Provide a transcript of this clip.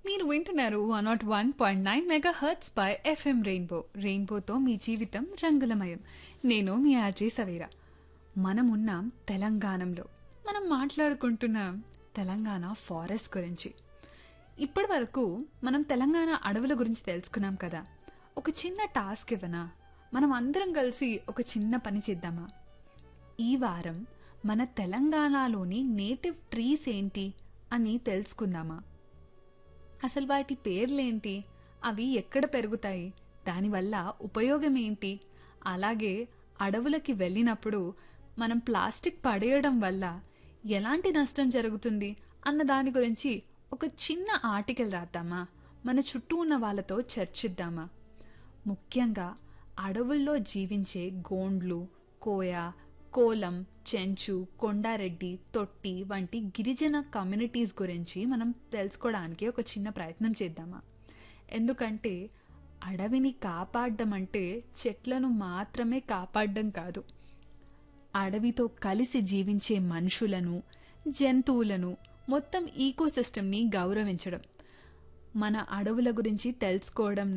మీరు వింటున్నారు one not one point nine megahertz పై ఎఫ్ఎం రెయిన్బో రెయిన్బోతో మీ జీవితం రంగులమయం నేను మీ ఆర్జే సవేరా మనం ఉన్నాం తెలంగాణలో మనం మాట్లాడుకుంటున్నాం తెలంగాణ ఫారెస్ట్ గురించి ఇప్పటి వరకు మనం తెలంగాణ అడవుల గురించి తెలుసుకున్నాం కదా ఒక చిన్న టాస్క్ ఇవ్వనా మనం అందరం కలిసి ఒక చిన్న పని చేద్దామా ఈ వారం మన తెలంగాణలోని నేటివ్ ట్రీస్ ఏంటి అని తెలుసుకుందామా అసలు వాటి పేర్లేంటి అవి ఎక్కడ పెరుగుతాయి దానివల్ల ఉపయోగం ఏంటి అలాగే అడవులకి వెళ్ళినప్పుడు మనం ప్లాస్టిక్ పడేయడం వల్ల ఎలాంటి నష్టం జరుగుతుంది అన్న దాని గురించి ఒక చిన్న ఆర్టికల్ రాద్దామా మన చుట్టూ ఉన్న వాళ్ళతో చర్చిద్దామా ముఖ్యంగా అడవుల్లో జీవించే గోండ్లు కోయ కోలం చెంచు కొండారెడ్డి తొట్టి వంటి గిరిజన కమ్యూనిటీస్ గురించి మనం తెలుసుకోవడానికి ఒక చిన్న ప్రయత్నం చేద్దామా ఎందుకంటే అడవిని కాపాడడం అంటే చెట్లను మాత్రమే కాపాడడం కాదు అడవితో కలిసి జీవించే మనుషులను జంతువులను మొత్తం ఈకోసిస్టమ్ని గౌరవించడం మన అడవుల గురించి తెలుసుకోవడం